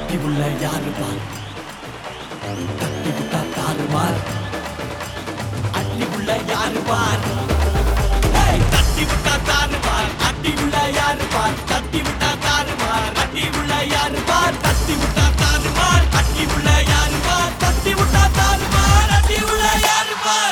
தட்டி உள்ள யாரு பார் தட்டி விட்டா தாறு மாறு அட்டி உள்ள யாரு பார் ஏய், தட்டி விட்டா தாறு மாறு அட்டி உள்ள யாரு பார் தட்டி விட்டா தாறு மாறு அட்டி உள்ள யாரு பார் தட்டி விட்டா தாறு மாறு அட்டி உள்ள யாரு பார் தட்டி விட்டா தாறு மாறு அட்டி உள்ள யாரு பார்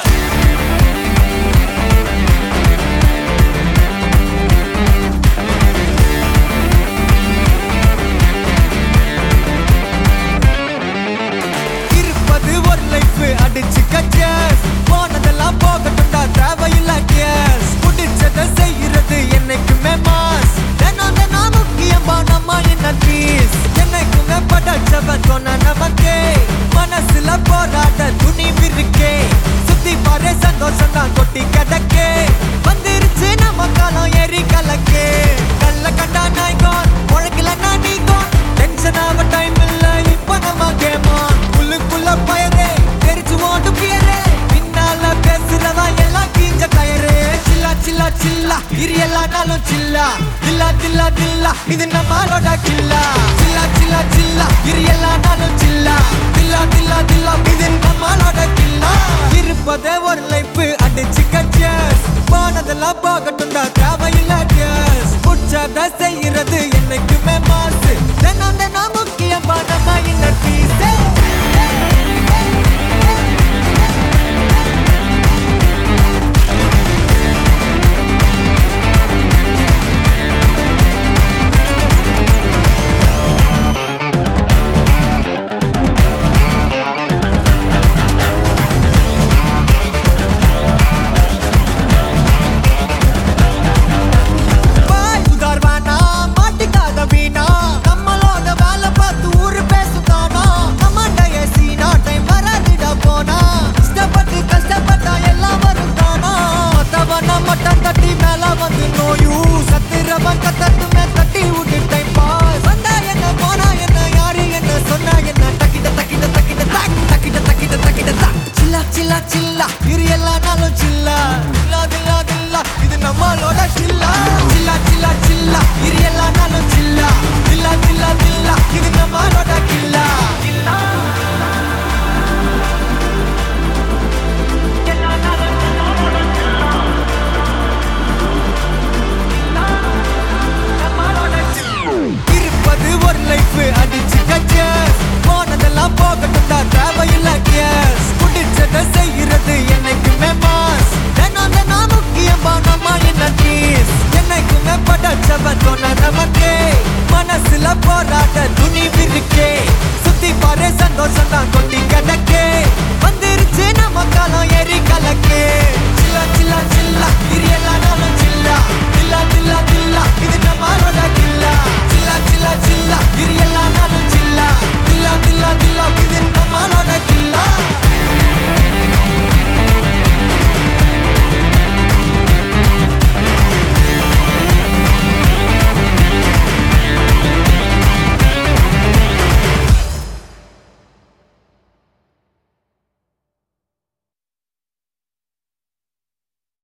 இருப்பது ஒரு லைஃப் அடிச்சு கச்சஸ் போனதெல்லாம் போகட்டும்டா தேவையில்ல கேஸ் பிடிச்சத செய்யறது என்னைக்குமே மாஸ் தினம் தினம் முக்கியமா நம்ம என்ன பீஸ் என்னைக்குமே படைச்சவன் சொன்ன நமக்கே மனசுல போராட துணிவு இருக்கே சுத்தி பாரு சந்தோஷம் தான் கொட்டி கிடக்கே வந்துருச்சு நம்ம காலம் ஏறி கலக்கே கல்ல கண்டா நாய்கான் உழைக்கலன்னா நீங்கான் டென்ஷன் ஆக டைம் இல்ல இப்ப நம்ம கேமா உள்ளுக்குள்ள பயரே தெரிச்சு ஓட்டு பியரே பின்னால பேசுறவா எல்லாம் கீஞ்ச டயரே சில்லா சில்லா சில்லா இரு எல்லா நாளும் சில்லா தில்லா தில்லா தில்லா இது நம்மளோட கில்லா சில்லா சில்லா சில்லா இரு எல்லா நாளும் சில்லா தில்லா தில்லா தில்லா இது நம்மளோட கில்லா இருப்பதே ஒரு லைஃப் அடிச்சு கச்சஸ் போனதெல்லாம் போகட்டும் தான் தேவையில்ல கேஸ் புடிச்சத